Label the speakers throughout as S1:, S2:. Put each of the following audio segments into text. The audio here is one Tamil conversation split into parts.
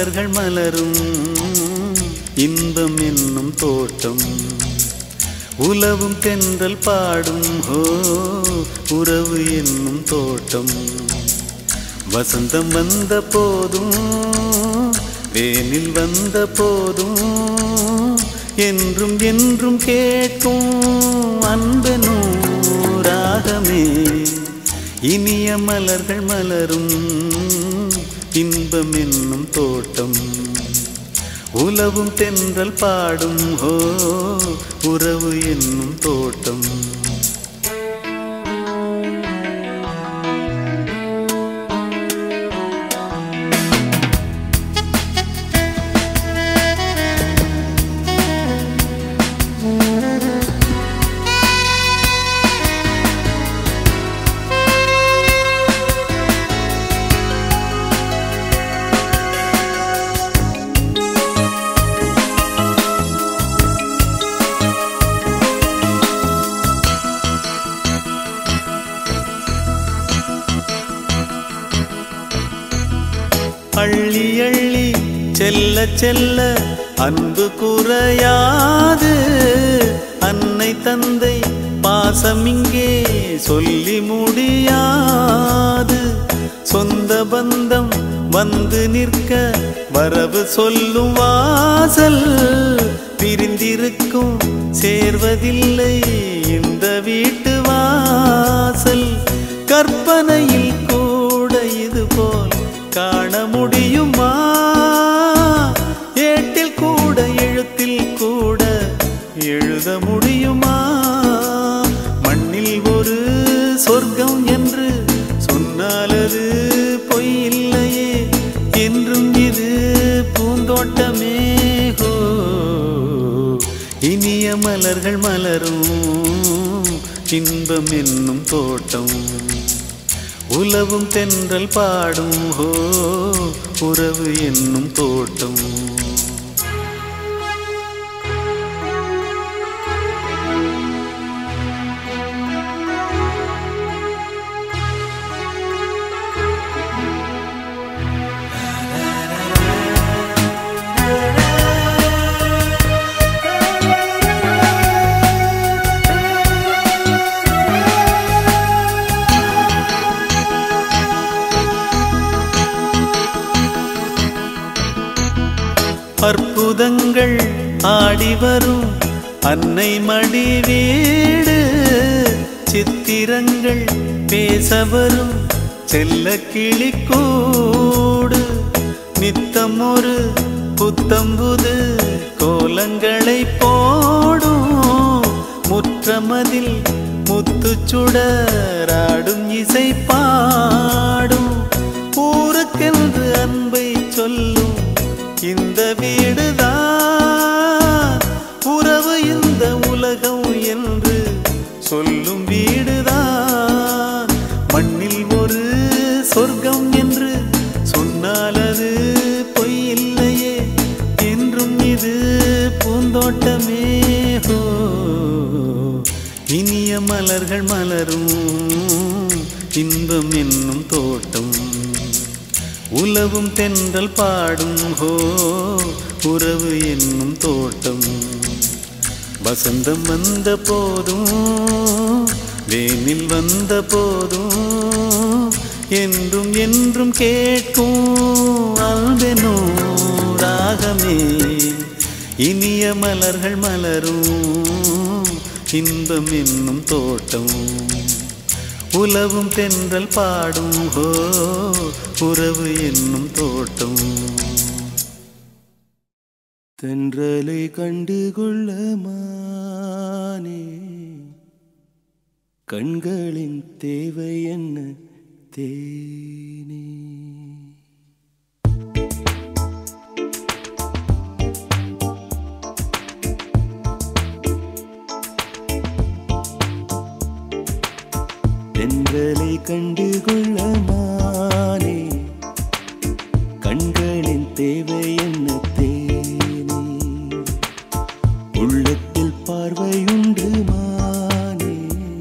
S1: மலர்கள் மலரும் இன்பம் என்னும் தோட்டம் உலவும் தென்றல் பாடும் ஹோ உறவு என்னும் தோட்டம் வசந்தம் வந்த போதும் வேனில் வந்த போதும் என்றும் என்றும் கேட்கும் அன்பெனும் ராகமே இனிய மலர்கள் மலரும் இன்பம் என்னும் தோட்டம் உலவும் தென்றல் பாடும் ஹோ உறவு என்னும் தோட்டம் அள்ளி அள்ளி செல்ல செல்ல அன்பு குறையாது அன்னை தந்தை பாசம் இங்கே சொல்லி முடியாது சொந்த பந்தம் வந்து நிற்க வரவு சொல்லும் வாசல் பிரிந்திருக்கும் சேர்வதில்லை இந்த வீட்டு வாசல் கற்பனையில் கூட இது போல் காண முடியுமா ஏட்டில் கூட எழுத்தில் கூட எழுத முடியுமா மண்ணில் ஒரு சொர்க்கம் என்று சொன்னால் அது பொய் இல்லையே என்றும் இது பூந்தோட்டமே ஹோ இனிய மலர்கள் மலரும் இன்பம் என்னும் தோட்டம் உலவும் தென்றல் பாடும் ஹோ உறவு என்னும் தோட்டம் அற்புதங்கள் ஆடி வரும் அன்னை மடி வீடு சித்திரங்கள் பேச வரும் செல்ல கிளிக்கூடு நித்தம் ஒரு புத்தம்புது கோலங்களை போடும் முற்றமதில் முத்துச்சுடராடும் இசை பாடும் ஊருக்கென்று அன்பை சொல்லும் இந்த வீடுதான் உறவு இந்த உலகம் என்று சொல்லும் வீடுதான் மண்ணில் ஒரு சொர்க்கம் என்று சொன்னால் அது பொய் இல்லையே என்றும் இது பூந்தோட்டமே ஹோ இனிய மலர்கள் மலரும் இன்பம் என்னும் தோட்டம் உலவும் தென்றல் பாடும் ஹோ உறவு என்னும் தோட்டம் வசந்தம் வந்த போதும் வேனில் வந்த போதும் என்றும் என்றும் கேட்கும் அல்பெனோ ராகமே இனிய மலர்கள் மலரும் இன்பம் என்னும் தோட்டம் உலவும் தென்றல் பாடும் ஹோ உறவு என்னும் தோட்டம்
S2: தென்றலை கண்டு கொள்ள மானே கண்களின் தேவை என்ன தேனே தென்றலை கண்டு கொள்ள மானே கண்களின் தேவை என்ன தேனே உள்ளத்தில் பார்வையுண்டு மானே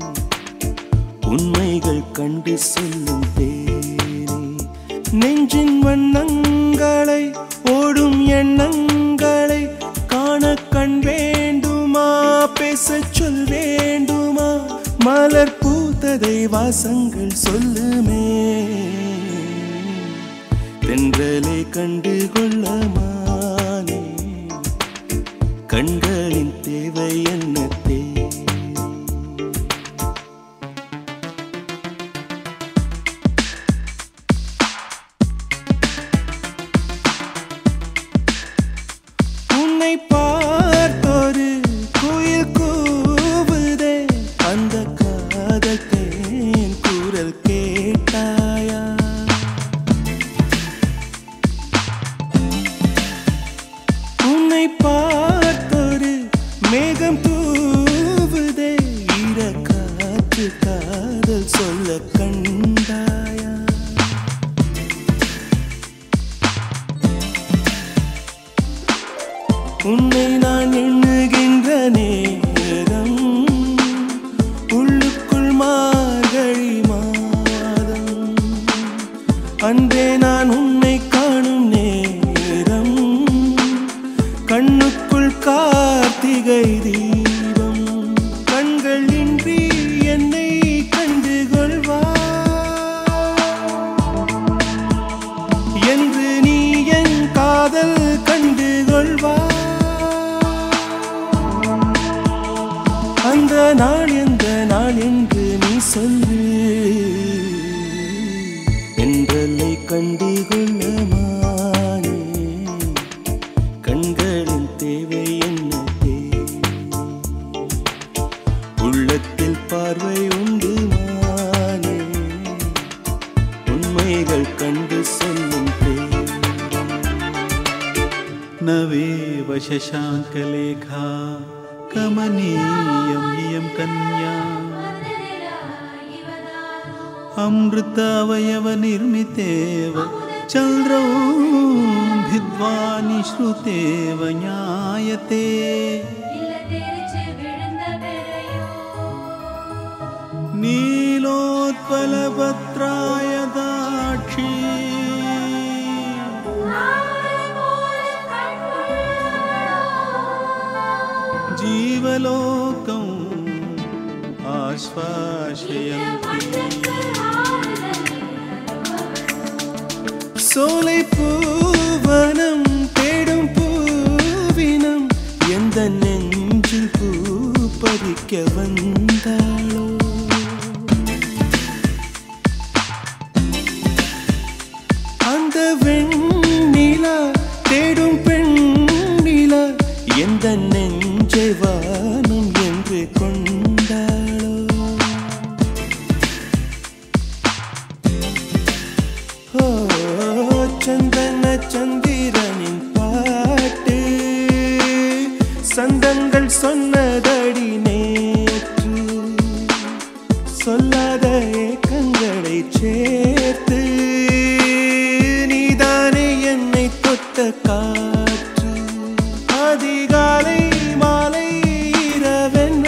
S2: உண்மைகள் கண்டு சொல்லும் தேனே நெஞ்சின் வண்ணங்களை வாசங்கள் சொல்லுமே தென்றலை கண்டு கொள்ளமானே கண்களின் தேவை என்ன தேவை உன்னை பார்த்தொரு குயில் கூவுதே அந்த காதல் தேன் குரல் கேட்டாயா உன்னை பார்த்தொரு மேகம் தூவுதே ஈர காற்று காதல் சொல்ல கண்டாயா உன்னை நான் எண்ணுகின்ற நேரம் உள்ளுக்குள் மார்கழி மாதம் அன்றே நான் உன்னை காணும் நேரம் கண்ணுக்குள் கார்த்திகை தீபம் கண்கள் இன்றி என்னை கண்டு கொள்வா என்று நீ என் காதல் கண்டு கொள்வா அந்த நாள் எந்த நாள் என்று நீ சொல்லு என்றலை கண்டு கொள்ளமானே கண்களின் தேவை என்ன தேவை உள்ளத்தில் பார்வை உண்டு மானே உண்மைகள் கண்டு சொல்லும் தேவை
S1: नवेव शशाङ्कलेखा कमनीयं इयं कन्या अमृतावयवनिर्मितेव चन्द्रौ भिद्वानि श्रुतेव ज्ञायते नीलोत्पलपत्राय दाक्षी जीवलोकम् आश्वासयन्ति
S2: சோலை பூவனம் தேடும் பூவினம் எந்த நெஞ்சில் பூ பறிக்க வந்தாளோ அந்த வெண்ணிலா தேடும் பெண்ணிலா எந்த நெஞ்சை வானம் என்று கொண்டாளோ ஓ சந்தன சந்திரனின் பாட்டு சந்தங்கள் சொன்னதடி நேற்று சொல்லாத ஏக்கங்களை சேர்த்து நீதானே என்னை தொட்ட காற்று அதிகாலை மாலை இரவென்ன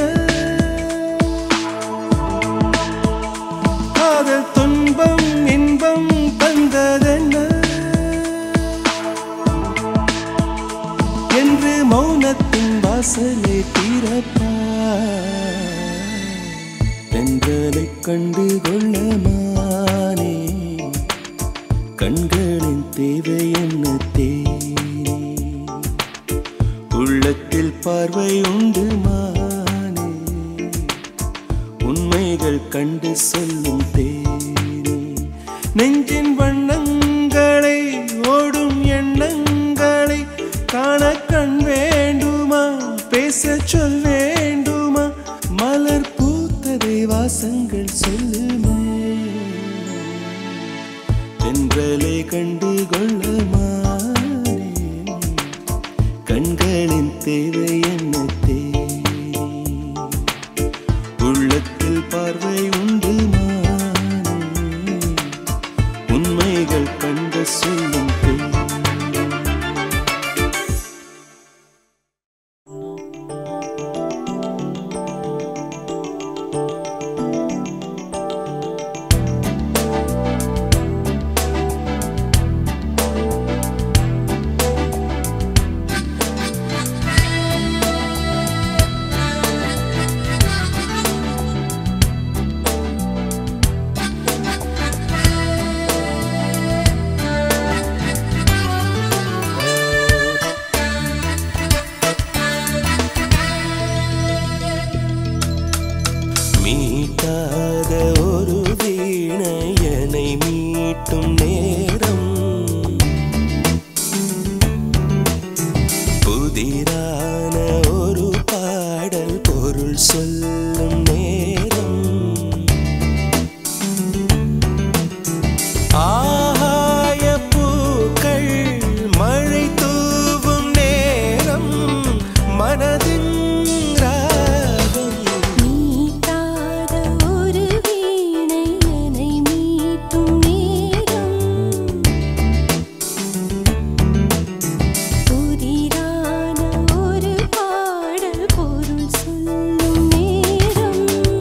S2: காதல் துன்பம் இன்பம் தந்ததென்ன என்று மௌனத்தின் வாசலை திறப்பா தென்றலை கண்டு கொள்ளமானே கண்களின் தேவை என்ன தேனே உள்ளத்தில் பார்வை உண்டு மானே உண்மைகள் கண்டு சொல்லும் தேனே நெஞ்சின் வண்ணங்களை ஓடும் எண்ணங்களை காண கண் வேண்டுமா பேச சொல் வேண்டுமா மலர் பூத்ததை வாசங்கள் சொல்லுமே தென்றலை கண்டு கொள்ளமானே கண்களின் தேவை என்ன தேவை உள்ளத்தில் பார்வை உண்டு மானே உண்மைகள் கண்ட சொல்லும் தேவை
S3: ஆ
S2: புதிரான ஒரு பாடல் பொருள் சொல்லும் நேரம் ஆகாய பூக்கள் மழை தூவும் நேரம் மனதின் ராகம்
S3: மீட்டாத ஒரு வீணை என்னை மீட்டும் நேரம் புதிரான ஒரு பாடல் பொருள் சொல்லும் நேரம்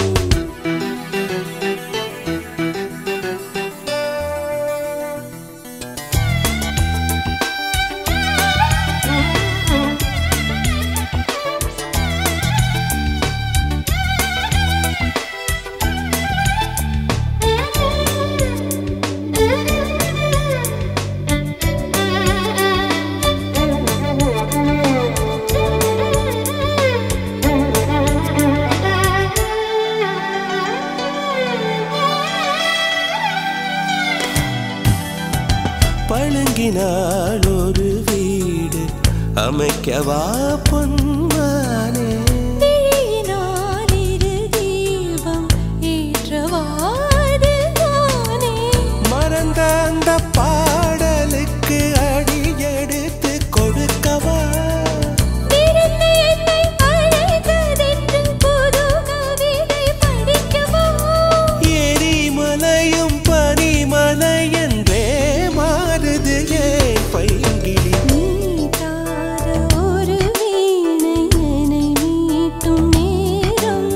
S2: பழங்கினால் ஒரு வீடு அமைக்கவா பொன்மானே
S3: விழியினால் இரு தீபம் ஏற்றவாறு நானே
S2: மறந்த அந்த பாடலுக்கு அடி எடுத்து கொடுக்கவா
S3: விருந்து என்னை அழைத்ததென்று புது கவிதை படிக்கவா
S2: எரிமலையும் பனிமலை என்றே மாறுது ஏன் பைங்கிளி
S3: மீட்டாத ஒரு வீணை என்னை மீட்டும் நேரம்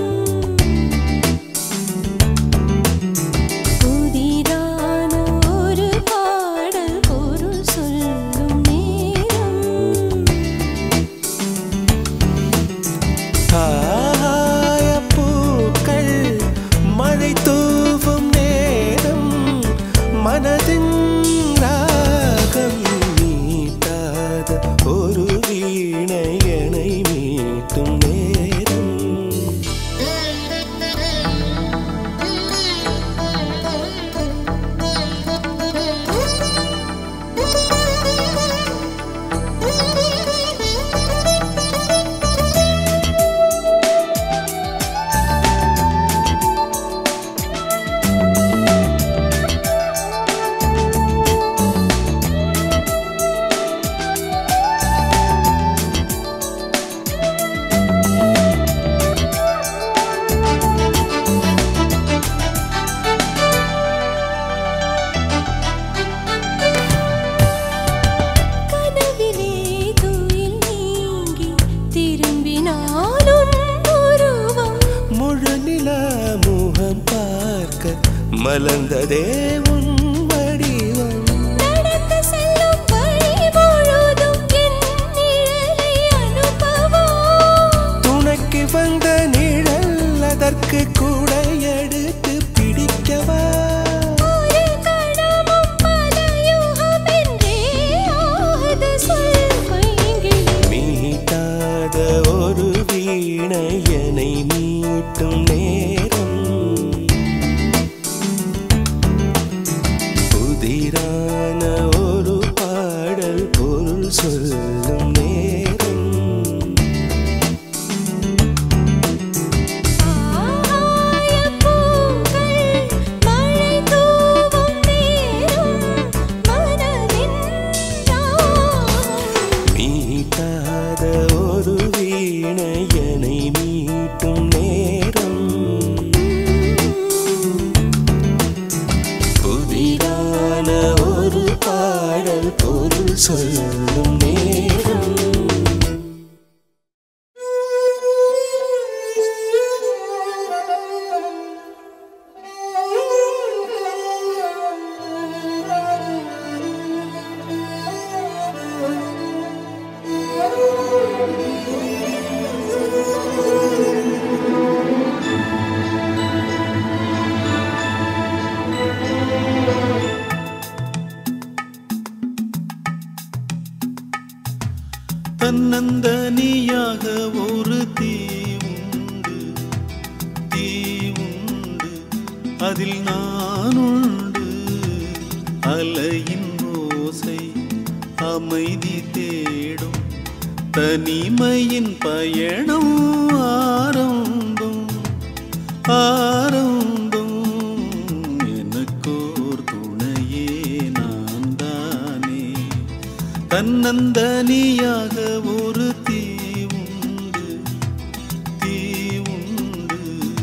S3: புதிதான ஒரு பாடல் பொருள் சொல்லும் நேரம்
S2: ஆய பூக்கள் மழை தூவும் நேரம் மனதின் ராகம் மீட்டாத ஒரு வீணையனை மீட்டும் நேரம்
S3: கனவிலே துயில் நீங்கி திரும்பினாலும் உருவம்
S2: முழு நிலா முகம் பார்க்க மலர்ந்ததே உன் வடிவம்
S3: நடந்து செல்லும் வழி முழுதும் என் நிழலை அனுபவம்
S2: துணைக்கு வந்த நிழல் அதற்கு கூட எடுத்து பிடிக்கவா
S3: ஒரு கணமும் பல யுகம் என்றே ஆகுது சொல் பைங்கிளி
S2: மீட்டாத ஒரு வீணையனை மீட்டும் நேரம் புதிரான ஒரு பாடல் பொருள் சொல்லும் நேரம்
S3: ஆய பூக்கள் மழை தூவும் நேரம் மனதின் ராகம்
S2: மீட்டாத ஒரு வீணையனை மீட்டும் நேரம் புதிதான ஒரு பாடல் பொருள் சொல்லும் நேரம்
S1: தன்னந்தனியாக ஒரு தீ உண்டு தீ உண்டு அதில் நான் உண்டு அலையின் ஓசை அமைதி தேடும் தனிமையின் பயணம் ஆரம்பம் ஆரம்பம் எனக்கோர் துணையே நான் தானே தன்னந்தனியாக ஒரு தீ உண்டு தீ உண்டு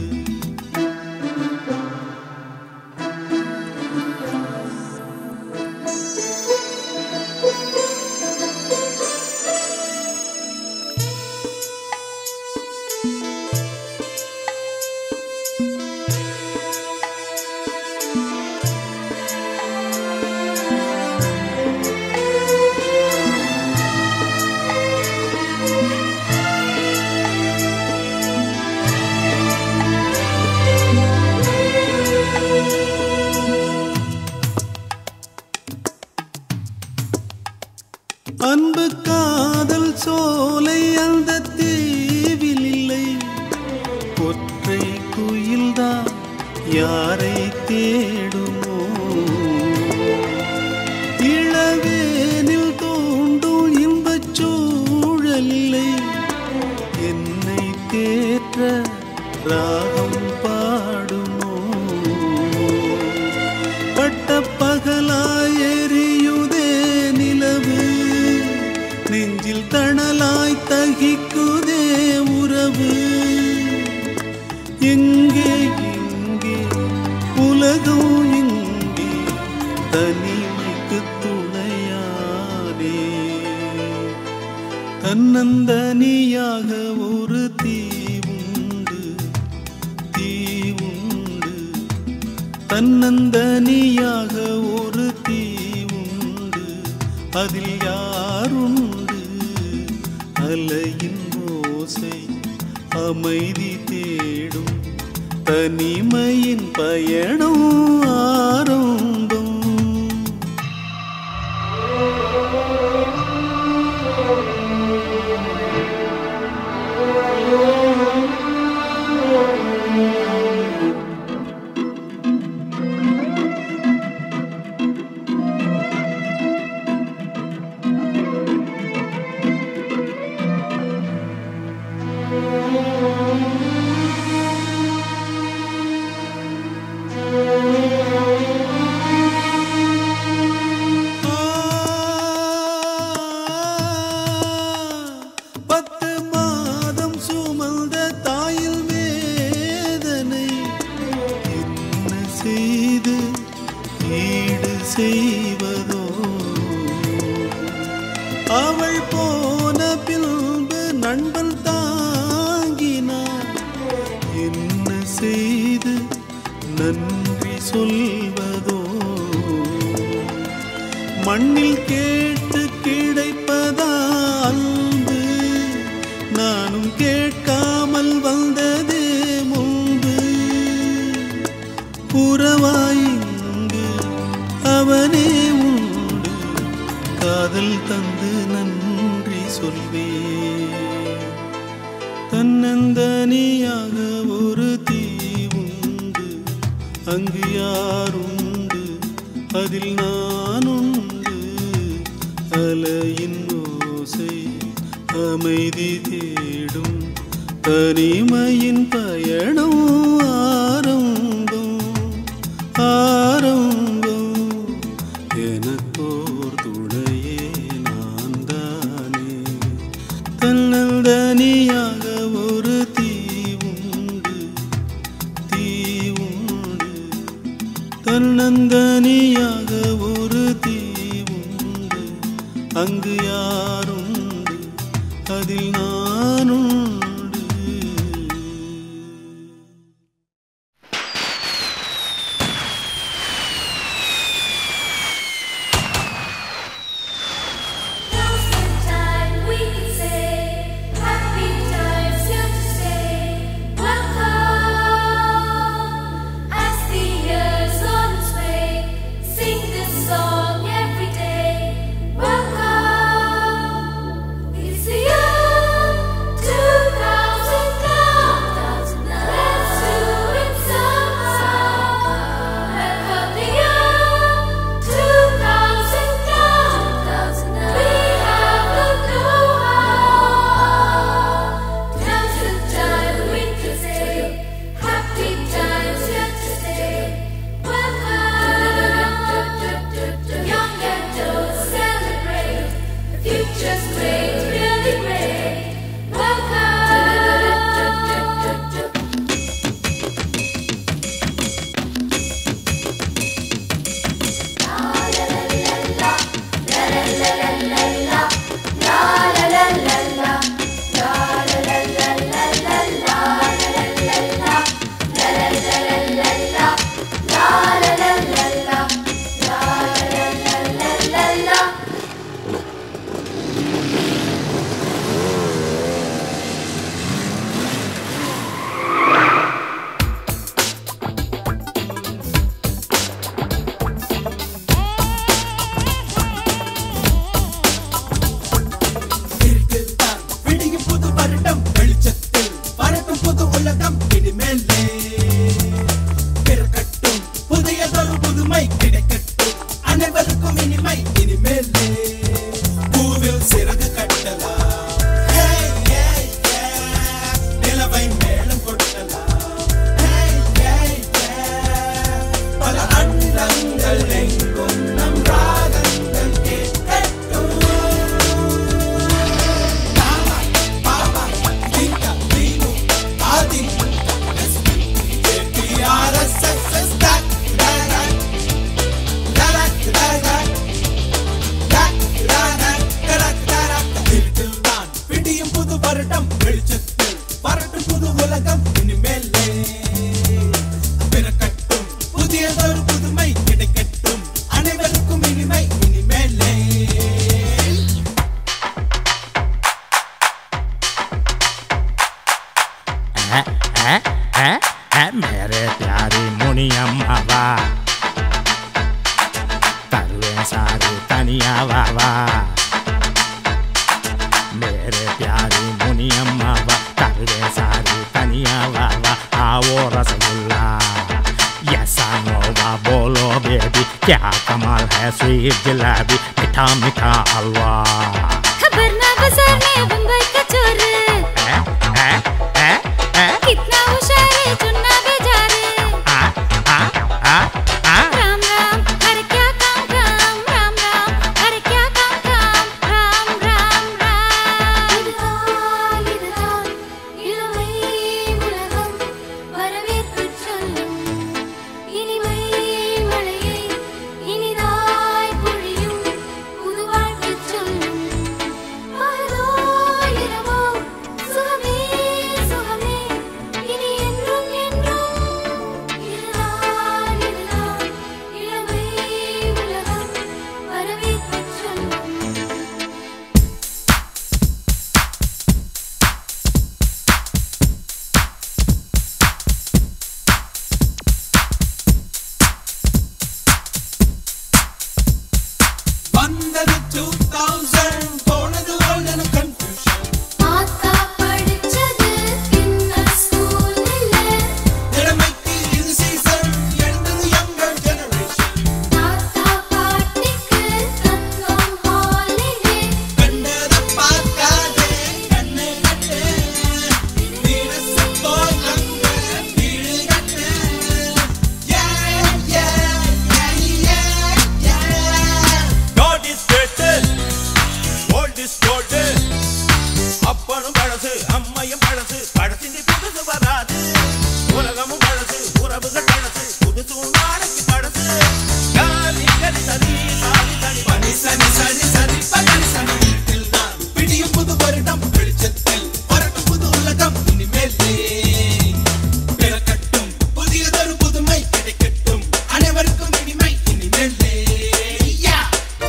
S1: அன்பு காதல் சோலை அந்த தீவில் இல்லை ஒற்றை குயில்தான் யாரை தேடுமோ இளவேனில் தோண்டும் இன்பச் சூழல் இல்லை என்னை தேற்ற ராகம் பாடுமோ பட்ட பகலாய் எரியுதே நிலவு நெஞ்சில் தணலாய் தகிக்குதே உறவு எங்கே எங்கே உலகம் எங்கே தனிமைக்கு துணையானே தன்னந்தனியாக ஒரு தீ உண்டு தீ உண்டு தன்னந்தனியாக ஒரு தீ உண்டு அதில் யாருண்டு அலையின் ஓசை அமைதி தேடும் தனிமையின் பயணம் ஆரம்பம் பத்து மாதம் சுமந்த தாயில் வேதனை என்ன செய்து ஈடு செய்வதோ அவள் போன பின்பு நண்பன் தாங்கினார் என்ன செய்து நன்றி சொல்வதோ மண்ணில் கேட்டு கிடைப்பதா அன்பு நானும் கேட்காமல் வந்ததே முன்பு புறவாயிங்கு அவனே உண்டு காதல் தந்து நன்றி சொல்வே தன்னந்தனியாக ஒரு தீ உண்டு அங்கு யாருண்டு அதில் நான் உண்டு அலையின் ஓசை அமைதி தேடும் தனிமையின் பயணம் ஆரம்பம் ஆரம்பம் எனக்கோர் துணையே நான் தானே தன்னந்தனியாக ஒரு தீ உண்டு தீ உண்டு தன்னந்தனியாக ஒரு தீ உண்டு அங்கு யாருண்டு அதில் நானுண்டு
S3: Now's the time we can say happy times here to stay. Welcome as the years on its way. Sing this song every day. Welcome, it's the year
S4: வரட்டும் வெளிச்சத்தில் வரட்டும் புது உலகம் இனிமேலே பிறக்கட்டும் புதியதொரு புதுமை கிடைக்கட்டும் அனைவருக்கும் இனிமை இனிமேலே
S5: हैं हैं हैं हैं मेरे प्यारी मुनि अम्मा वा तरुए सारी तनिया वावा मेरे प्यारी मुनि अम्मा वा तरुए सारी तनिया वावा आओ रसगुल्ला यसा नोवा बोलो बेबी क्या कमाल है स्वीट जलेबी मीठा मीठा हलवा
S3: खबर ना बाजार में बम्बई का चोर
S5: हैं हैं हैं हैं
S3: कितना होशियार है चुनना बेजार
S5: आ आ आ आ
S3: राम राम हर क्या काम काम राम राम हर क्या काम काम राम राम राम இதுதான் இதுதான் இளமை உலகம் வரவேற்பு சொல்லும் இனிமை மழையை இனிதாய் பொழியும் புது வாழ்த்து சொல்லும் பகலோ இரவோ சுகமே சுகமே இனி என்றும் என்றும் இதுதான் இதுதான் இளமை உலகம் வரவேற்பு சொல்லும்
S4: வந்தது 2000 போனது ஓல்டன் கன்ஃபியூஷன்
S3: ஆத்தா படிச்சது கின்னஸ் ஸ்கூல்ல
S4: திறமைக்கு இது சீசன் எழுந்தது யங்கர் ஜெனரேஷன்
S3: தாத்தா பாட்டிக்கு தங்கம் ஹாலிடே
S4: கண்டத பார்க்காதே கண்ணு கட்டு வீரச போய் அங்க வீடு கட்டு Yeah, yeah, yeah, yeah, yeah.
S6: God is greater, world is golden. அப்பனும் பழசு அம்மையும் பழசு பழசினி புதுசு வராது உலகமும் பழசு உறவுகள் பழசு புதுசு நாளைக்கு பழசு காலி கலி சரி சாலி தனி
S4: பனி சனி சனி சனி பனி சனி வீட்டில் நான் விடியும் புது வருடம் வெளிச்சத்தில் வரட்டும் புது உலகம் இனிமேலே பிறக்கட்டும் புதியதொரு புதுமை கிடைக்கட்டும் அனைவருக்கும் இனிமை இனிமேலே Yeah!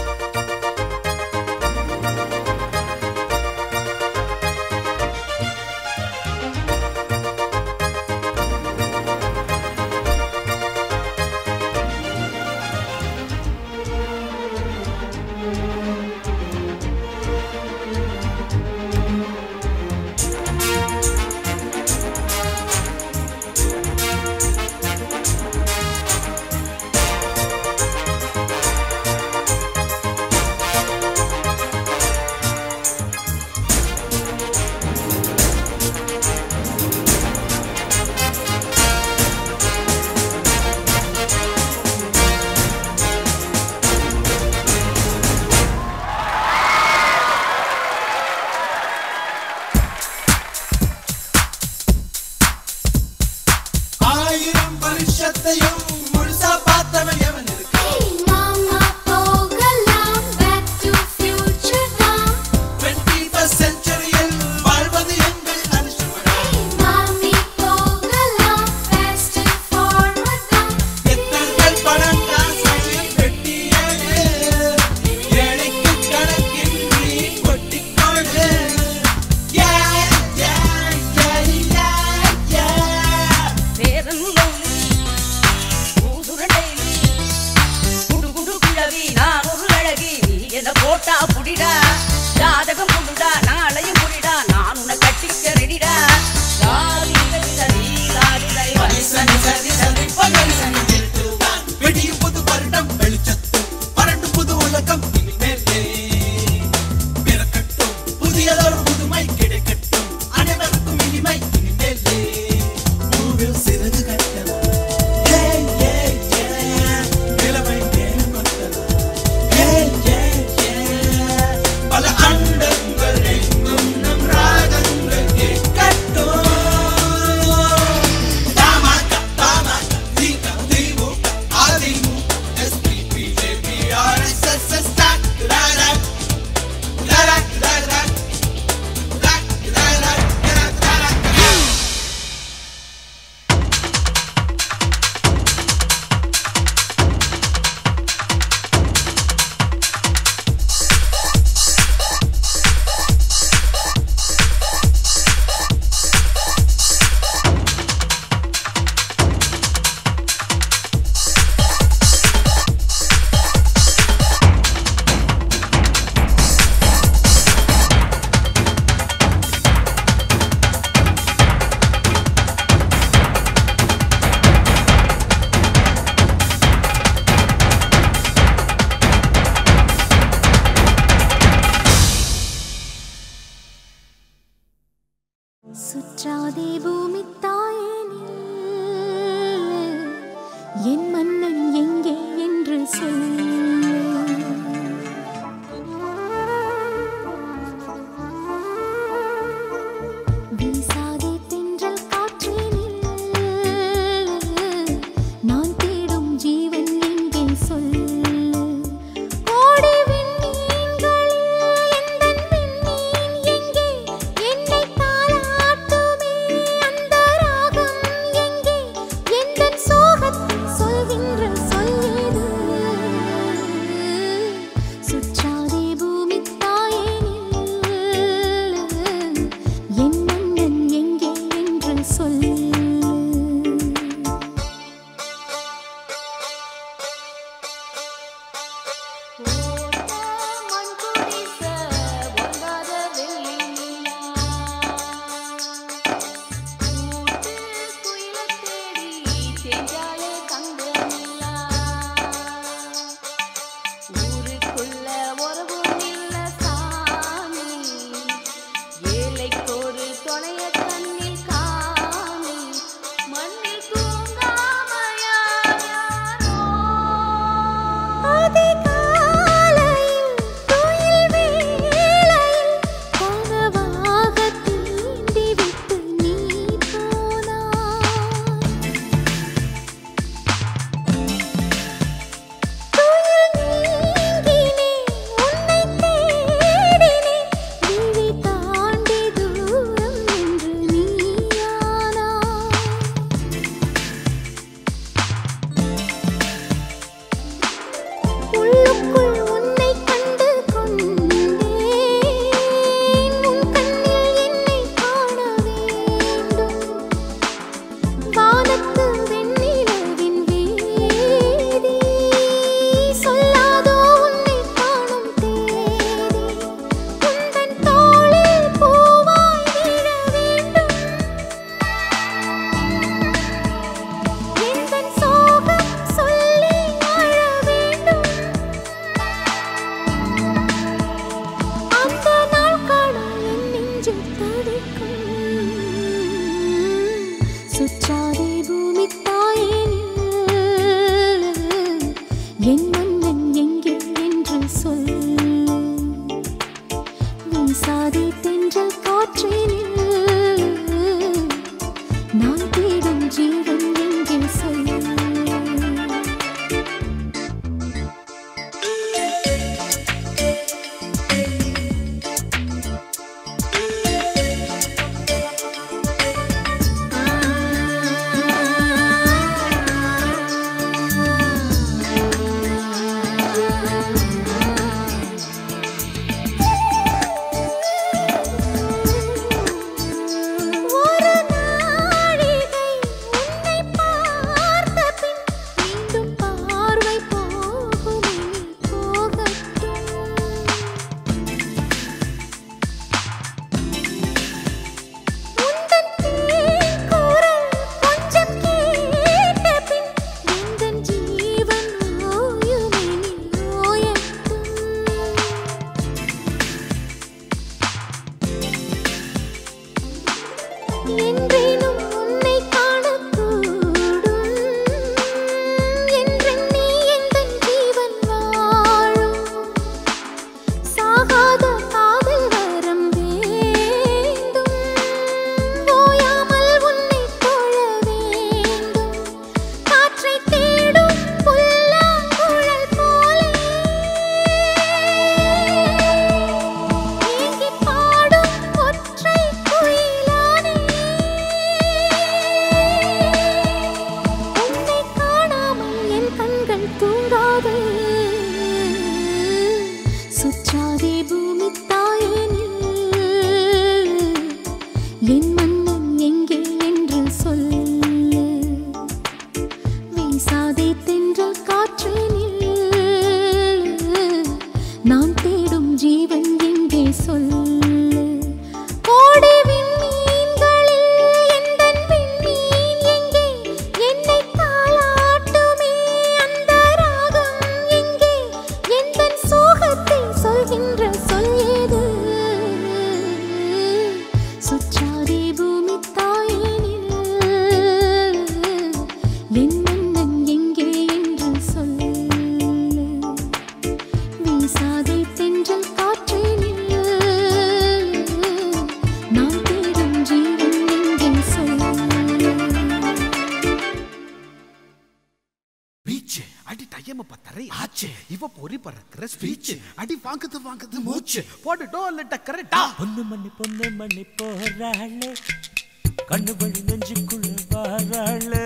S4: ஆயிரம் வருஷத்தையும் முழுசா பார்த்தவன் எவன் இருக்கு
S3: மாமா போகலாம் back to future தான்
S4: 21st செஞ்சுரியில் வாழ்வது எங்கள் அனுஷ்மனா
S3: மாமி போகலாம் fast and forward தான்
S4: எத்தங்கள் பணம் காசை வெட்டி ஏழு ஏழைக்கு கணக்கின்றி கொட்டிக்கொடு Yeah, yeah, yeah, yeah, yeah.
S7: பேரன்லோலி, ஊதுரண்டைலி, குடு குடு குழவி, நான் ஒரு அழகி, நீ என்ன போட்டா புடிடா ஜாதகம் புடுடா நாளையும் புடிடா நான் உன்னை கட்டிக்க ரெடிடா சாரி சரி சாரி சரி வரி சரி சரி சரி பகரி சரி
S4: இருட்டுதான் வெடியும் புது வருடம் வெளிச்சத்தில் வரட்டும் புது உலகம் இனிமேலே பிறக்கட்டும் புதியதொரு புதுமை கிடைக்கட்டும் அனைவருக்கும் இனிமை இனிமேலே பூவில் சிறகு கட்டலாம் Hey, yeah, yeah. நிலவை மேலும் கொத்தலாம் Hey, yeah, yeah. பல அண்டங்கள் எங்கும் நம் ராகங்கள் கேட்கட்டும் தாமாக்கா தாமாக்கா தீகா தீமுக ஆதிமுக SPP JP RSS ஸ்டாக் ராரா ராரா ராரா
S8: சுற்றாதே பூமி தாயேனில் என் மன்னன் எங்கே என்று சொல்லு வீசாதே தென்றல் காற்றினில் நான் தேடும் ஜீவன் எங்கே சொல்லு கோடி விண்மீன்களில் எந்தன் விண்மீன் எங்கே என்னை தாலாட்டுமே அந்த ராகம் எங்கே எந்தன் சோகத்தை சொல்கின்ற சொல்லேது சுற்றாதே பூமி தாயேனில் என் மன்னன் எங்கே என்று சொல்லு
S9: ஊருக்குள்ள உறவும் இல்ல சாமி ஏழைக்கொரு துணைய கண்ணில் காமி மண்ணில் தூங்காமையாரோ
S8: அதிகாலையில் துயில் வேளையில் கனவாகத் தீண்டிவிட்டு நீ போனாய். துயில் நீங்கினேன், உன்னைத் தேடினேன், விழி தாண்டி தூரம் நின்று நீயானாய். உள்ளுக்குள் உன்னை கண்டு கொண்டேன் உன் கண்ணில் என்னை காண வேண்டும் வானத்து வெண்ணிலவின் வீதி சொல்லாதோ உன்னை காணும் தேதி உந்தன் தோளில் பூவாய் விழ வேண்டும் எந்தன் சோகம் சொல்லி அழ வேண்டும் அந்த நாள் காண என் நெஞ்சு தவிக்கும் சுற்றாதே பூமி தாயேனில் என் மன்னன் எங்கே என்று சொல் வீசாதே தென்றல் காற்றினில் நான் தேடும் ஜீவன் எங்கே சொல் ஒரு நாழிகை உன்னை பார்த்த பின் மீண்டும் பார்வை போகுமே போகட்டும் உந்தன் தேன்குரல் கொஞ்சம் கேட்ட பின் எந்தன் ஜீவன் ஓயுமே ஓயட்டும் என்றேனும் உன்னை காணக்கூடும் என்றெண்ணி எந்தன் ஜீவன் வாழும் சாகாத காதல் வரம் வேண்டும் ஓயாமல் உன்னை தொழ வேண்டும் காற்றை தேடும் புல்லாங்குழல் போலே ஏங்கி பாடும் ஒற்றை குயிலானே
S10: பண்ற ஸ்பீச் அடி வாங்குது வாங்குது மூச்சு போட்டுட்டோம் இல்ல கரெக்டா
S5: பொண்ணு மணி பொண்ணு மணி போறாளே கண்ணு வழி நெஞ்சுக்குள்ள வாராளே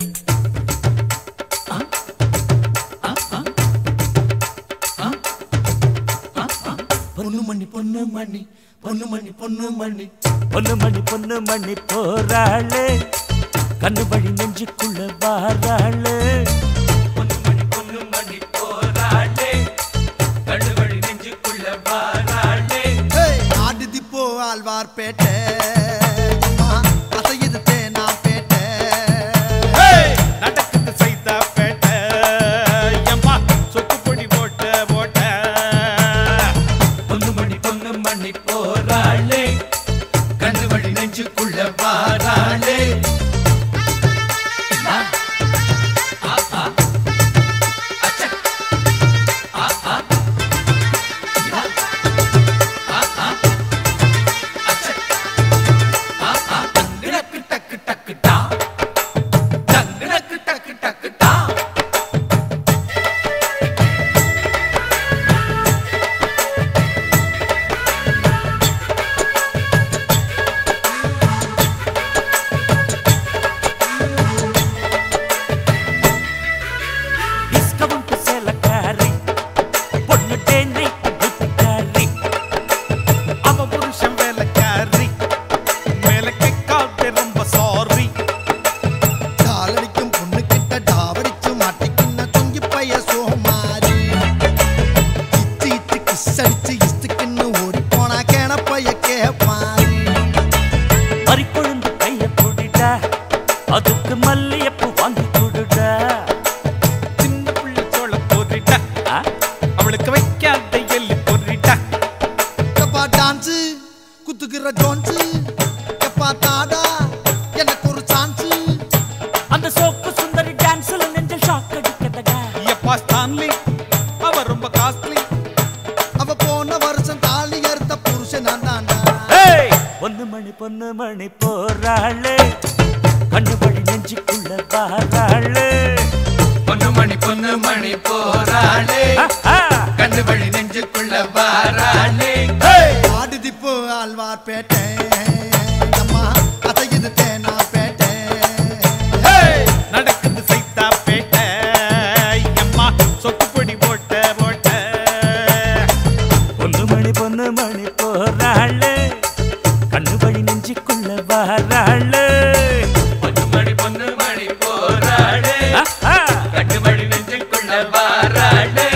S2: பொண்ணு மணி பொண்ணு மணி பொண்ணு மணி பொண்ணு மணி
S5: பொண்ணு மணி பொண்ணு மணி போறாளே கண்ணு வழி நெஞ்சுக்குள்ள வாராளே
S2: பொண்ணு மணி பொண்ணு மணி போராளே கண்ணு வழி நெஞ்சுக்குள்ள வாராளே
S11: ஆடுதி போ ஆழ்வார்பேட்டை அம்மா, அசையுது தேனாம்பேட்டை
S10: நடக்குது சைதா பேட்டை எம்மா சொக்கு பொடி போட்ட போட்ட
S2: பொண்ணு மணி பொண்ணு மணி போராளே கண்ணு வழி நெஞ்சுக்குள்ள வாராளே டக்கு டக்கு டக்கு டா டக்கு டக்கு டக்கு டா
S5: டிஸ்கவுண்ட் சேலக்காரி பொண்ணு தேனை புத்திக்காரி
S10: அவ புருஷன் வேலைக்காரி மேல கேட்காத ரொம்ப சாரி
S11: காலடிக்கும் பொண்ணு கிட்ட டாவடிச்சு மாட்டிக்கின்ன தொங்கி பைய சோமாரி இத்து இத்து கிஸ் அடிச்சு இஸ்துக்குன்னு ஓடி போனா கேன பைய கேப்பாரி
S5: மறிக்கொழுந்து கைய போடிடா அதுக்கு மல்லியப்பூ வாங்கி கொடுடா
S10: சின்ன புள்ள சோள போரிட்டா
S5: ஆ?
S10: அவளுக்கு வைக்காத எள்ளி போரிட்டா
S11: எப்பா டான்ஸு குத்துக்கிற ஜோன்ஸு எப்பா தாடா எனக்கு ஒரு சான்ஸு
S5: அந்த சோப்பு சுந்தரி டான்ஸ்ல நெஞ்ச ஷாக் அடிக்கதடா
S10: எப்பா ஸ்டான்லி அவ ரொம்ப காஸ்ட்லி
S11: அவ போன வருஷம் தாலி அறுத்த புருஷன் நான் தாண்டா
S5: ஏய் பொண்ணு மணி பொண்ணு மணி போறாளே கண்ணு வழி நெஞ்சுக்குள்ள வாராளே
S2: பொண்ணு மணி பொண்ணு மணி போராளே
S5: ஆ,
S2: கண்ணு வழி நெஞ்சுக்குள்ள வாராளே
S11: ஆடுதி போ ஆழ்வார்பேட்டை அம்மா அசையுது தேனாம்பேட்டை
S10: நடக்குது சைத்தா பேட்டை எம்மா சொக்கு பொடி போட்ட போட்ட
S5: பொண்ணு மணி பொண்ணு மணி போறாளே கண்ணு வழி நெஞ்சுக்குள்ள வாராளே
S2: பொண்ணு மணி பொண்ணு மணி போராளே
S5: ஆ, ஆ.
S2: கண்ணு வழி நெஞ்சுக்குள்ள வாராளே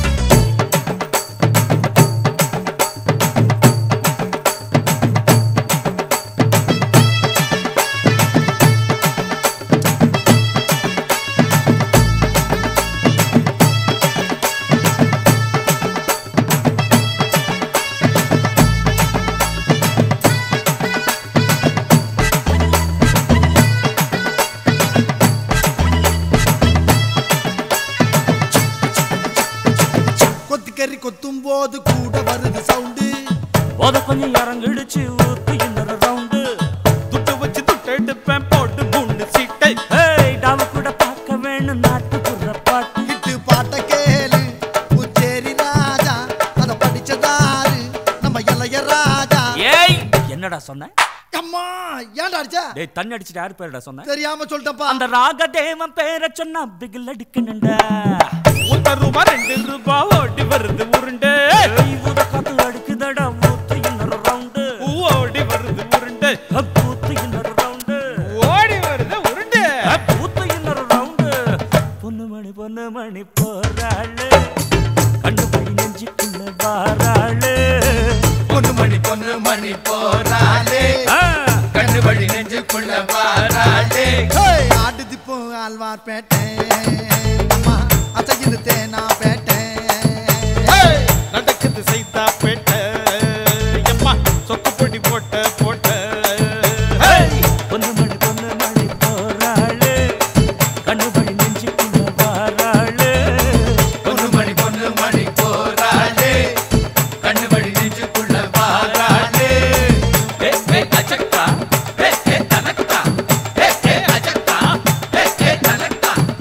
S11: கொத்திக்கறி கொத்தும் போது கூட வருது சவுண்டு
S5: போத கொஞ்சம் இறங்கிடுச்சு ஊத்து இன்னொரு ரவுண்டு
S10: துட்டு வச்சு துட்டு எடுப்பேன் போட்டு மூணு சீட்டை
S5: ஏய் டாவ கூட பார்க்க வேணும் நாட்டுப்புற பாட்டு
S11: இட்டு பாட்ட கேளு புச்சேரி ராஜா அத படிச்சதாரு நம்ம இளைய ராஜா
S5: ஏய் என்னடா சொன்ன
S11: அம்மா ஏன்டா அடிச்ச
S5: டேய் தண்ணி அடிச்சிட்டு யாரு பேருடா சொன்ன
S11: தெரியாம சொல்லிட்டப்பா
S5: அந்த ராகதேவன் பேரை சொன்னா பிகில் அடிக்கணுண்டா
S10: ஒரு ரூபா ரெண்டு ரூபா ஓடி வருது உருண்டு
S5: ஏய் ஊத காத்து அடிக்குதடா ஊத்து இன்னொரு ரவுண்டு
S10: ஓடி வருது உருண்டு
S5: ஊத்து இன்னொரு ரவுண்டு
S10: ஓடி வருது உருண்டு
S5: ஊத்து இன்னொரு ரவுண்டு பொண்ணு மணி பொண்ணு மணி போறாளு கண்டு போய் நெஞ்சுக்குள்ள வாராளு
S2: பொண்ணு மணி பொண்ணு மணி போராளே
S5: ஆ,
S2: கண்ணு வழி நெஞ்சுக்குள்ள வாராளே
S11: ஏய், ஆடுதி போ ஆழ்வார்பேட்டை அம்மா அசையுது தேனாம்பேட்டை
S10: நடக்குது சைத்தா பேட்டை எம்மா சொக்கு பொடி போட்ட போட்ட
S5: பொண்ணு மணி பொண்ணு மணி போறாளு கண்டு போய் நெஞ்சுக்குள்ள வாராளு
S2: பொண்ணு மணி பொண்ணு மணி போராளே கண்ணு வழி நெஞ்சுக்குள்ள வாராளே ஏ ஏ அச்சக்கா ஏ ஏ தனக்கா ஏ ஏ அச்சக்கா ஏ ஏ தனக்கா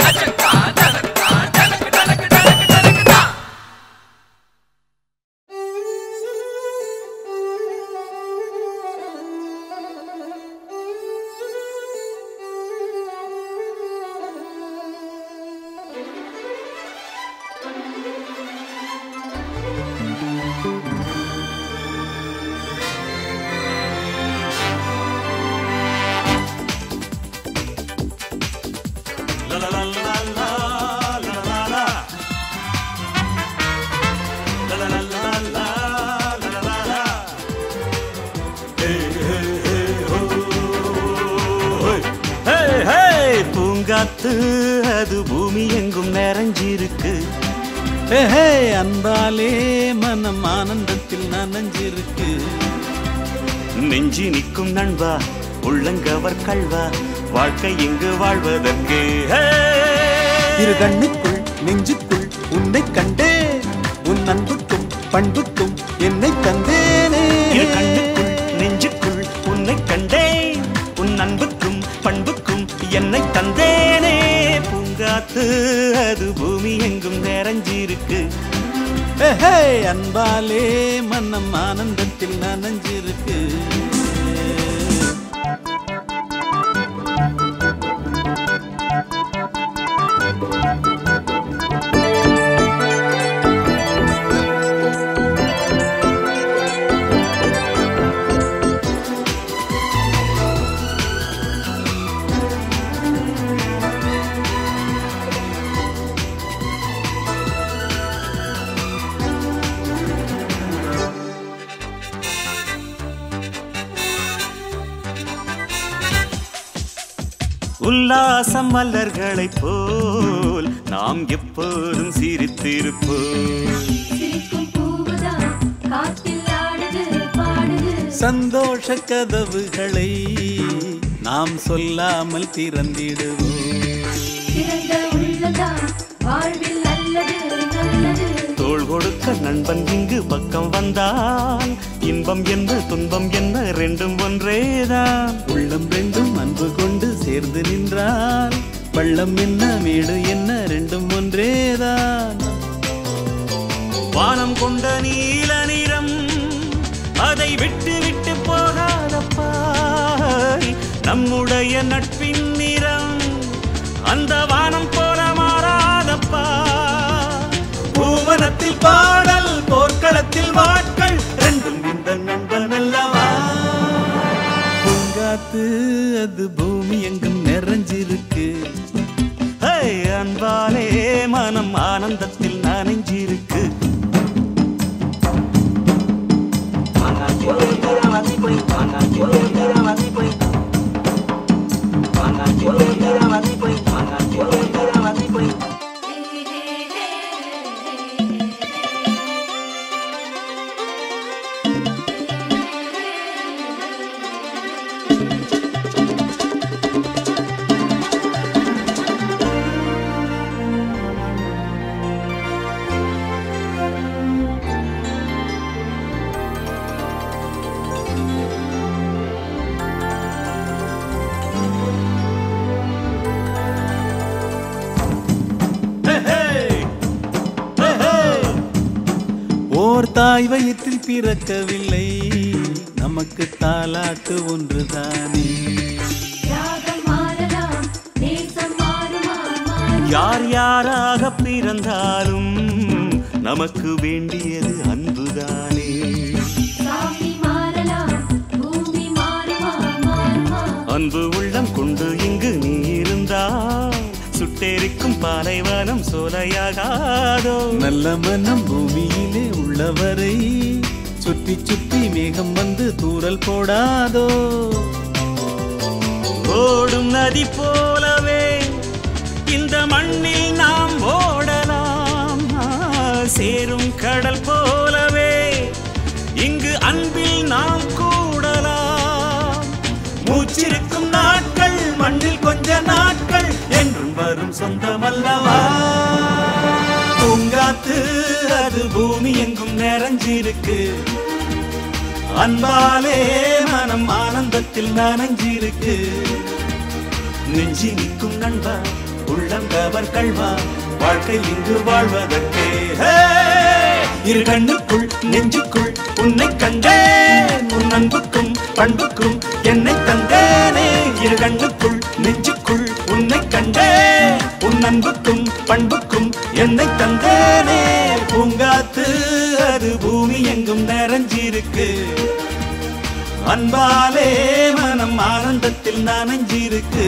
S1: ஹே, ஹே, பூங்காத்து அது பூமி எங்கும் நிறைஞ்சிருக்கு
S12: ஹே, ஹே, அன்பாலே மனம் ஆனந்தத்தில் நனைஞ்சிருக்கு
S1: நெஞ்சி நிற்கும் நண்பா உள்ளங்கவர் கல்வா வாழ்க்கை இங்கு வாழ்வதற்கு ஹே!
S12: இரு கண்ணுக்குள் நெஞ்சுக்குள் உன்னை கண்டே உன் அன்புக்கும் பண்புக்கும் என்னை தந்தேனே
S1: இரு கண்ணுக்குள் நெஞ்சுக்குள் உன்னை கண்டேன் உன் அன்புக்கும் பண்புக்கும் என்னை தந்தேனே பூங்காத்து அது பூமி எங்கும் நிறைஞ்சிருக்கு
S12: ஹே, ஹே, அன்பாலே மனம் ஆனந்தத்தில் நனைஞ்சிருக்கு
S1: உல்லாசம் மலர்களைப் போல் நாம் எப்போதும் சிரித்திருப்போம்
S3: சிரிக்கும் பூவுதான் காற்றில் ஆடுது பாடுது
S12: சந்தோஷ கதவுகளை நாம் சொல்லாமல் திறந்திடுவோம்
S3: திறந்த உள்ளதான் வாழ்வில் நல்லது நல்லது
S1: தோள் கொடுக்க நண்பன் இங்கு பக்கம் வந்தால் இன்பம் என்ன துன்பம் என்ன ரெண்டும் ஒன்றேதான்
S12: உள்ளம் ரெண்டும் அன்பு கொண்டு சேர்ந்து நின்றால் பள்ளம் என்ன மேடு என்ன ரெண்டும் ஒன்றேதான்
S1: வானம் கொண்ட நீல நிறம் அதை விட்டு விட்டு போகாதப்பா நம்முடைய நட்பின் நிறம் அந்த வானம் போல மாறாதப்பா பூவனத்தில் பாடல் போர்க்களத்தில் வாட்கள் ரெண்டும் இந்த நண்பன் அல்லவா
S12: பூங்காத்து அது பூமி எங்கும் நிறைஞ்சிருக்கு
S1: ஹே, அன்பாலே மனம் ஆனந்தத்தில் நனைஞ்சிருக்கு
S12: ஓர் தாய் வயிற்றில் பிறக்கவில்லை நமக்கு தாலாட்டு ஒன்றுதானே
S3: ராகம் மாறலாம் நேசம் மாறுமா மாறுமா
S1: யார் யாராக பிறந்தாலும் நமக்கு வேண்டியது அன்புதானே
S3: சாமி மாறலாம் பூமி மாறுமா மாறுமா
S1: அன்பு உள்ளம் கொண்டு இங்கு நீ இருந்தால் சுட்டெரிக்கும் பாலைவனம் சோலையாகாதோ
S12: நல்ல மனம் பூமியிலே உள்ளவரை சுற்றி சுற்றி மேகம் வந்து தூறல் போடாதோ
S1: ஓடும் நதி போலவே இந்த மண்ணில் நாம் ஓடலாம் ஆ, சேரும் கடல் போலவே இங்கு அன்பில் நாம் கூடலாம் மூச்சிருக்கும் நாட்கள் மண்ணில் கொஞ்ச நாட்கள் என்றும் வரும் சொந்தமல்லவா பூங்காத்து அது பூமி எங்கும் நிறைஞ்சிருக்கு அன்பாலே மனம் ஆனந்தத்தில் நனைஞ்சிருக்கு நெஞ்சி நிற்கும் நண்பா உள்ளம் கவர் கல்வா வாழ்க்கை இங்கு வாழ்வதற்கே ஹே! இரு கண்ணுக்குள் நெஞ்சுக்குள் உன்னை கண்டேன் உன் அன்புக்கும் பண்புக்கும் என்னை தந்தேனே இரு கண்ணுக்குள் நெஞ்சுக்குள் உன்னை கண்டேன் உன் அன்புக்கும் பண்புக்கும் என்னை தந்தேனே பூங்காத்து அது பூமி எங்கும் நிறைஞ்சிருக்கு அன்பாலே மனம் ஆனந்தத்தில் நனைஞ்சிருக்கு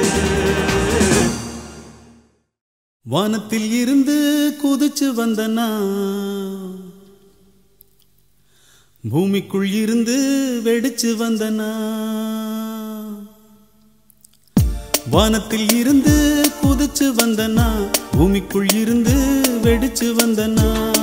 S12: வானத்தில் இருந்து குதிச்சு வந்த நான் பூமிக்குள் இருந்து வெடிச்சு வந்தனா வானத்தில் இருந்து குதிச்சு வந்தனா பூமிக்குள் இருந்து வெடிச்சு வந்தனா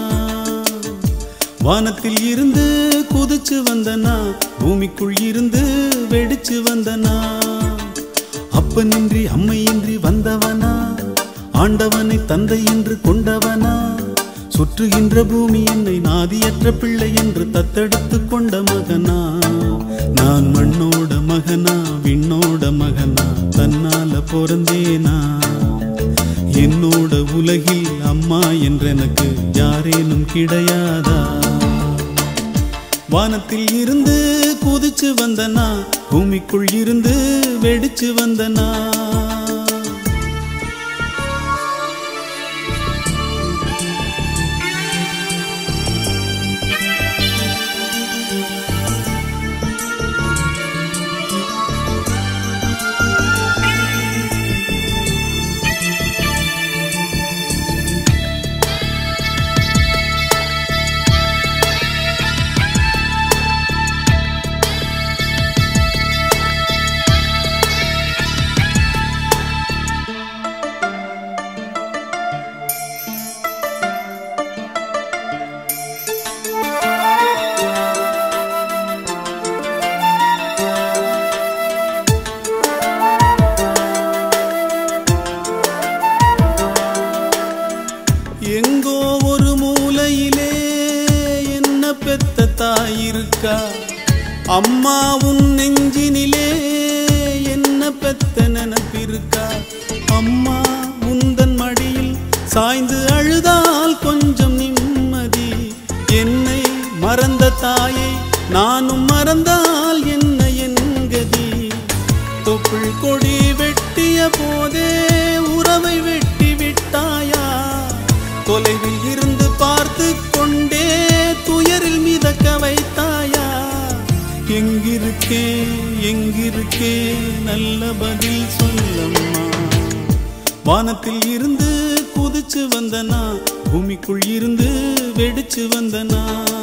S12: வானத்தில் இருந்து குதிச்சு வந்தனா பூமிக்குள் இருந்து வெடிச்சு வந்தனா அப்பனின்றி அம்மையின்றி வந்தவனா ஆண்டவனை தந்தை என்று கொண்டவனா சுற்றுகின்ற பூமி என்னை நாதியற்ற பிள்ளை என்று தத்தெடுத்து கொண்ட மகனா நான் மண்ணோட மகனா விண்ணோட மகனா தன்னால பிறந்தேனா என்னோட உலகில் அம்மா என்றெனக்கு யாரேனும் கிடையாதா வானத்தில் இருந்து குதிச்சு வந்தனா பூமிக்குள் இருந்து வெடிச்சு வந்தனா எங்கோ ஒரு மூலையிலே என்ன பெத்த தாயிருக்கா அம்மா உன் நெஞ்சினிலே என்ன பெத்த நினப்பிருக்கா அம்மா உந்தன் மடியில் சாய்ந்து அழுதால் கொஞ்சம் நிம்மதி என்னை மறந்த தாயை நானும் மறந்தால் என்ன என் கதி தொப்புள் கொடி வெட்டிய போதே உறவை வெட்டி விட்டாயா தொலைவில் இருந்து பார்த்து கொண்டே துயரில் மிதக்க வைத்தாயா எங்கிருக்கே எங்கிருக்கே நல்ல பதில் சொல்லம்மா வானத்தில் இருந்து குதிச்சு வந்தனா பூமிக்குள் இருந்து வெடிச்சு வந்தனா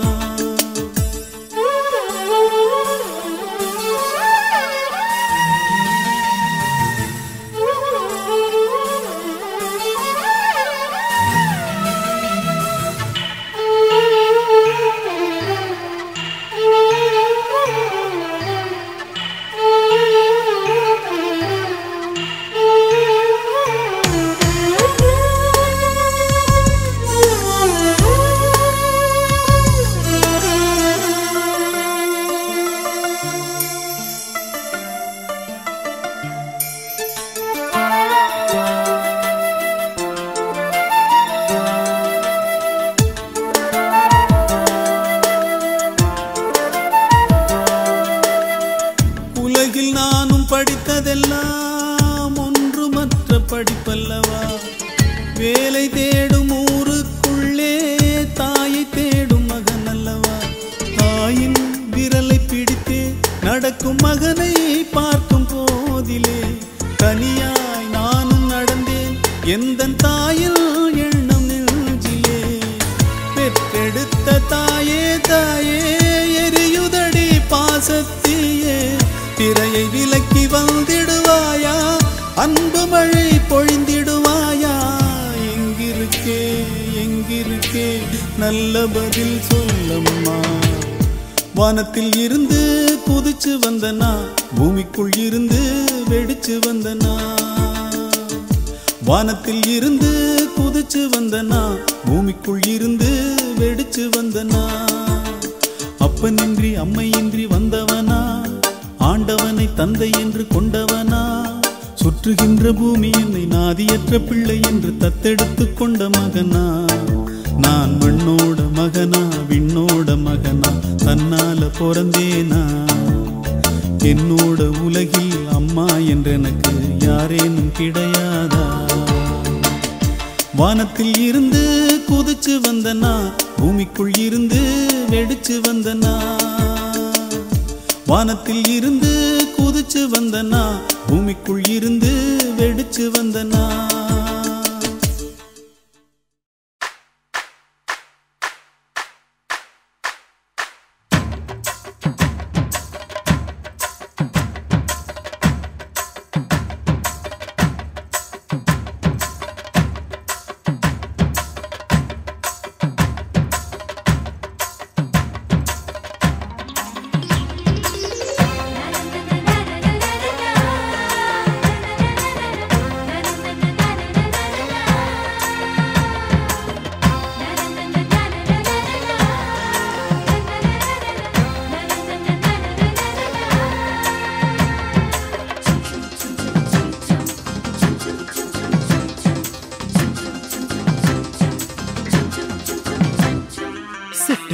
S12: உலகில் நானும் படித்ததெல்லாம் ஒன்றுமற்ற படிப்பல்லவா வேலை தேடும் ஊருக்குள்ளே தாயை தேடும் மகன் அல்லவா தாயின் விரலை பிடித்தே நடக்கும் மகனை பார்க்கும் போதிலே தனியாய் நானும் நடந்தேன் எந்த தாயில் எண்ணம் நெஞ்சிலே பெற்றெடுத்த தாயே தாயே எரியுதடி பாசத்தியே திரையை விலக்கி வந்திடுவாயா அன்பு மழை பொழிந்திடுவாயா எங்கிருக்கே எங்கிருக்கே நல்ல பதில் சொல்லம்மா வானத்தில் இருந்து குதிச்சு வந்தனா பூமிக்குள் இருந்து வெடிச்சு வந்தனா வானத்தில் இருந்து குதிச்சு வந்தனா பூமிக்குள் இருந்து வெடிச்சு வந்தனா அப்பனின்றி அம்மையின்றி வந்தவனா ஆண்டவனை தந்தை என்று கொண்டவனா சுற்றுகின்ற பூமி என்னை நாதியற்ற பிள்ளை என்று தத்தெடுத்து கொண்ட மகனா நான் மண்ணோட மகனா விண்ணோட மகனா தன்னால பிறந்தேனா என்னோட உலகில் அம்மா என்றெனக்கு யாரேனும் கிடையாதா வானத்தில் இருந்து குதிச்சு வந்தனா பூமிக்குள் இருந்து வெடிச்சு வந்தனா வானத்தில் இருந்து குதிச்சு வந்தனா பூமிக்குள் இருந்து வெடிச்சு வந்தனா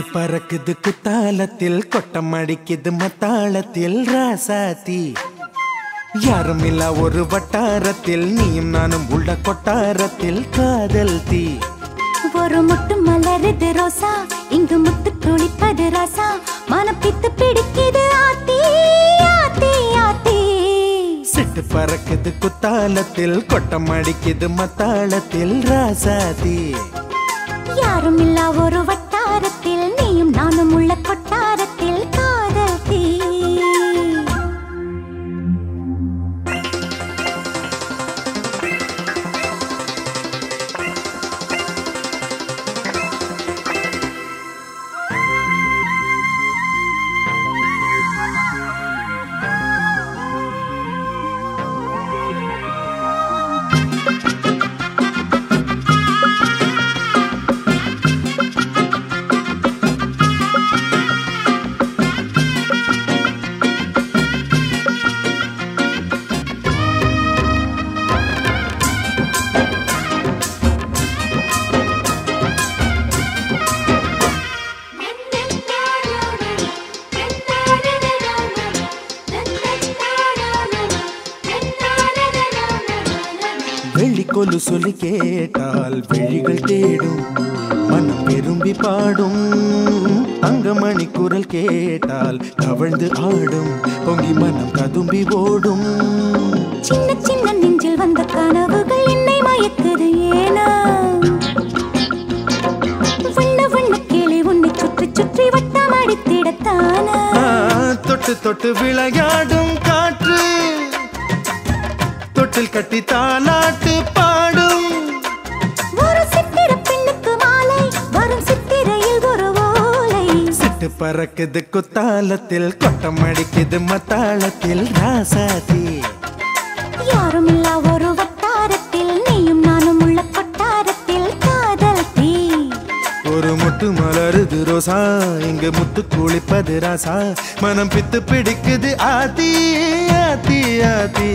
S13: பறக்குது குத்தாலத்தில் கொட்டம் அடிக்குது மத்தாளத்தில் ராசாத்தி யாரும் இல்ல ஒரு வட்டாரத்தில் நீயும் நானும் உள்ள கொட்டாரத்தில் காதல் தீ
S8: ஒரு முட்டு மலருது ரோசா இங்கு முத்து குளிப்பது ராசா மனம் பித்து பிடிக்குது ஆத்தி ஆத்தி ஆத்தி
S13: சிட்டு பறக்குது குத்தாலத்தில் கொட்டம் அடிக்குது மத்தாளத்தில் ராசாத்தி
S8: யாரும் இல்லா ஒரு வட்டாரத்தில் நீயும் நானும் உள்ள கொட்டாரத்தில் காதல் தீ
S13: வெள்ளிக்கொலு சொல்லி கேட்டால் விழிகள் தேடும் மனம் விரும்பி பாடும் தங்கமணி குரல் கேட்டால் கவிழ்ந்து ஆடும் பொங்கி மனம் கதும்பி ஓடும்
S8: சின்ன சின்ன நெஞ்சில் வந்த கனவுகள் என்னை மயக்குது ஏனா வண்ண வண்ண கிளி உன்னை சுற்றி சுற்றி வட்டம் அடித்திடத்தானா
S13: ஆ, தொட்டு தொட்டு விளையாடும் காற்று தொட்டில் கட்டி தாலாட்டு பாடும்
S8: ஒரு சித்திர பெண்ணுக்கு மாலை வரும் சித்திரையில் ஒரு ஓலை
S13: சிட்டு பறக்குது குத்தாலத்தில் கொட்டம் அடிக்குது மத்தாளத்தில் ராசாதி
S8: யாரும் இல்லா ஒரு வட்டாரத்தில் நீயும் நானும் உள்ள கொட்டாரத்தில் காதல் தீ
S13: ஒரு முட்டு மலருது ரோசா இங்கு முத்து குளிப்பது ராசா மனம் பித்து பிடிக்குது ஆதி ஆதி ஆதி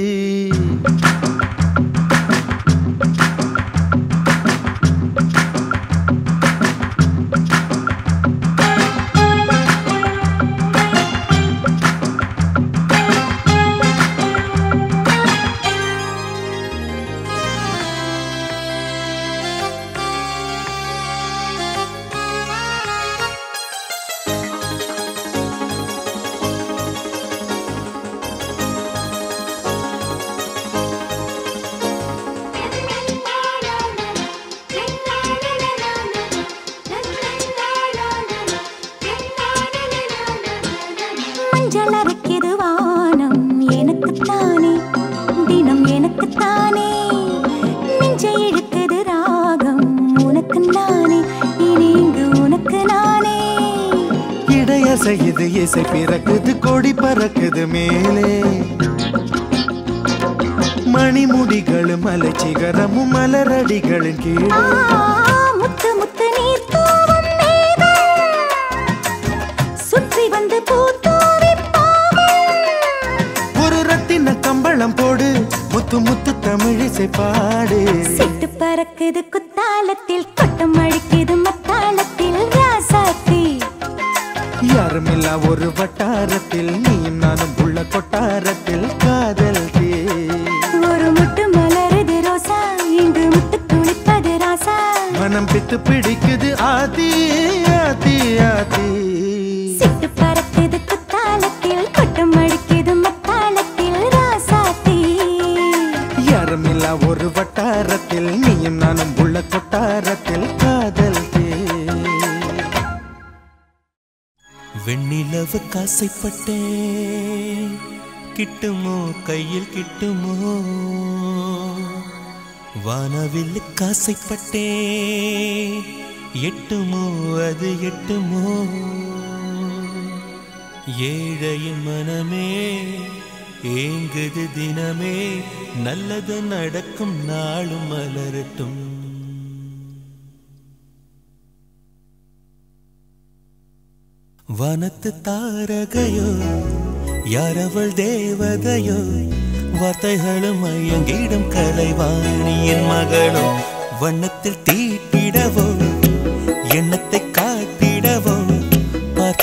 S8: மஞ்சள் அரைக்குது வானம் எனக்குத்தானே தினம் எனக்குத்தானே நெஞ்சை இழுக்குது ராகம் உனக்கு நானே இனி இங்கு உனக்கு நானே
S13: இடையசையுது இசை பிறக்குது கொடி பறக்குது மேலே மணிமுடிகளும் மலை சிகரமும் மலரடிகளின் கீழே
S8: ஆ, முத்து முத்து நீர் தூவும் மேகம் சுற்றி வந்து பூத்தூவி
S13: ஒரு ரத்தின கம்பளம் போடு முத்து முத்து தமிழிசை பாடு
S8: சிட்டு பறக்குது குத்தாலத்தில் கொட்டம் அடிக்குது மத்தாளத்தில் ராசாத்தி
S13: யாரும் இல்லா ஒரு வட்டாரத்தில் நீயும் நானும் உள்ள கொட்டாரத்தில் காதல் தீ
S8: ஒரு முட்டு மலருது ரோசா இங்கு முட்டு துளிப்பது ராசா
S13: மனம் பித்து பிடிக்குது ஆதி ஆதி ஆதி
S8: சிட்டு பறக்குது குத்தாலத்தில் கொட்டம் அடிக்குது மத்தாளத்தில் ராசாத்தி
S13: யாரும் இல்லா ஒரு வட்டாரத்தில் நீயும் நானும் உள்ள கொட்டாரத்தில் காதல் தீ
S14: வெண்ணிலவு காசைப்பட்டேன் கிட்டுமோ கையில் கிட்டுமோ வானவில் காசைப்பட்டேன் எட்டுமோ அது எட்டுமோ ஏழையின் மனமே ஏங்குது தினமே நல்லது நடக்கும் நாளும் மலரட்டும் வனத்து தாரகையோ யாரவள் தேவதையோ வார்த்தைகளும் மயங்கிடும் கலைவாணியின் மகளோ வண்ணத்தில் தீட்டிடவோ எண்ணத்தை காட்டிடவோ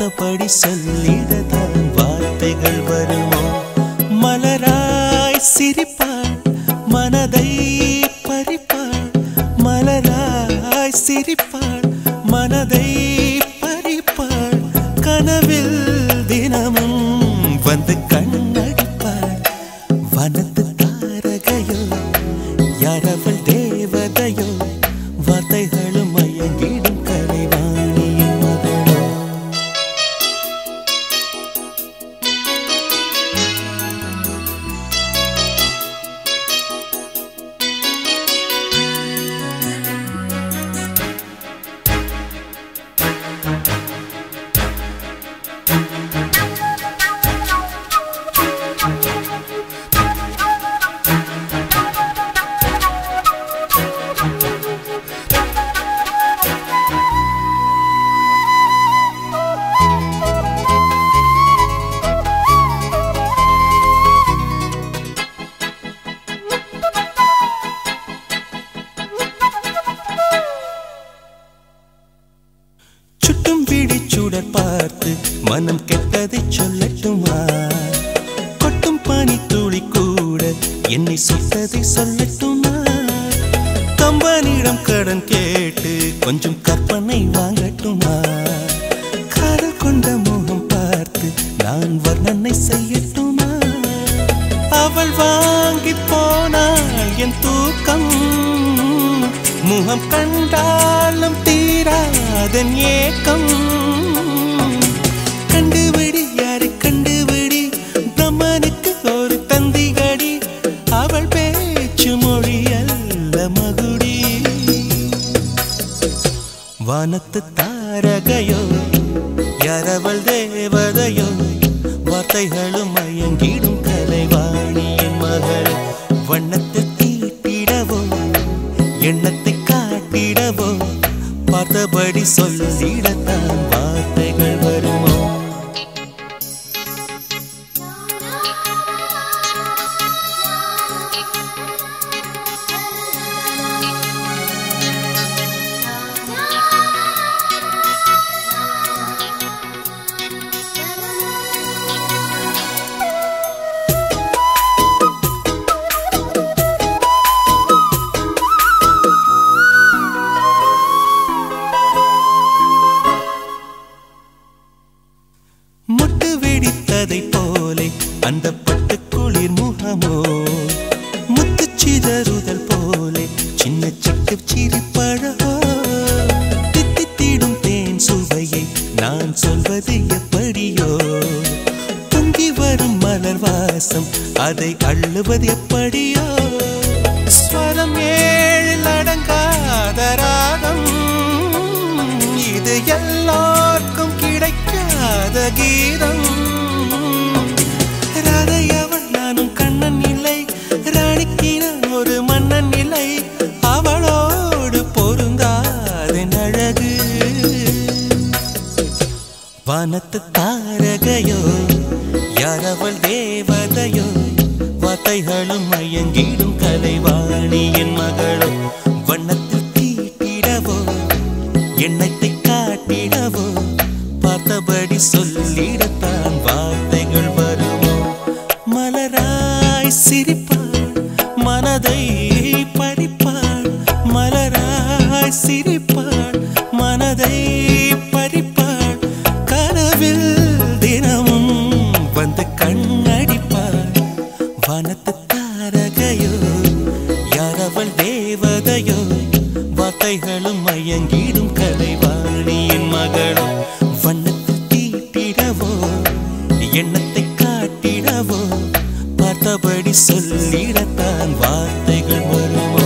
S14: பார்த்தபடி சொல்லிடத்தான் வார்த்தைகள் வருமோ மலராய் சிரிப்பாள் மனதை பறிப்பாள் மலராய் சிரிப்பாள் மனதை பறிப்பாள் கனவில் தினமும் வந்து கண்ணடிப்பாள் வனத்து தாரகையோ யாரவள் தேவதையோ வார்த்தைகளும் மயங்கிடும் கலைவாணியின் மகளோ சுட்டும் பிடி சுடர் பார்த்து மனம் கெட்டதை சொல்லட்டுமா கொட்டும் பனி துளி கூட என்னை சுட்டதை சொல்லட்டுமா கம்பனிடம் கடன் கேட்டு கொஞ்சம் கற்பனை வாங்கட்டுமா காதல் கொண்ட முகம் பார்த்து நான் வர்ணனை செய்யட்டுமா அவள் வாங்கி போனாள் என் தூக்கம் முகம் கண்டாலும் தீராதன் ஏக்கம் கண்டுபிடி யாரு கண்டுபிடி பிரம்மனுக்கு ஒரு தந்திகடி அவள் பேச்சு மொழி அல்ல மகுடி வானத்து தாரகையோ யாரவள் தேவதையோ வார்த்தைகளும் மயங்கிடும் கலைவாணியின் மகள் வண்ணத்தில் தீட்டிடவோ எண்ணத்தை காட்டிடவோ பார்த்தபடி சொல்லிடத்தான் வார்த்தைகள் வருமோ முட்டு வெடித்ததை போலே அந்த பட்டு குளிர் முகமோ முத்து சிதறுதல் போலே சின்ன சிட்டு சிரிப்பழகோ தித்தித்திடும் தேன் சுவையை நான் சொல்வது எப்படியோ பொங்கி வரும் மலர் வாசம் அதை அள்ளுவது எப்படியோ ஸ்வரம் ஏழில் அடங்காத ராகம் இது எல்லாருக்கும் கிடைக்காத கீதம் ராதை அவள் நானும் கண்ணன் இல்லை ராணிக்கு நான் ஒரு மன்னன் இல்லை அவளோடு பொருந்தாதென் அழகு வானத்து தாரகையோ யாரவள் தேவதையோ வார்த்தைகளும் மயங்கிடும் கலைவாணியின் மகளோ வண்ணத்தில் தீட்டிடவோ எண்ணத்தை காட்டிடவோ பார்த்தபடி சொல்லிடத்தான் வார்த்தைகள் வருமோ மலராய் சிரிப்பாள் மனதை பறிப்பாள் மலராய் சிரிப்பாள் மனதை பறிப்பாள் கனவில் தினமும் வந்து கண்ணடிப்பாள் வனத்து தாரகையோ யாரவள் தேவதையோ வார்த்தைகளும் மயங்கிடும் கலைவாணியின் மகளோ வண்ணத்தில் தீட்டிடவோ எண்ணத்தை காட்டிடவோ பார்த்தபடி சொல்லிடத்தான் வார்த்தைகள் வருமோ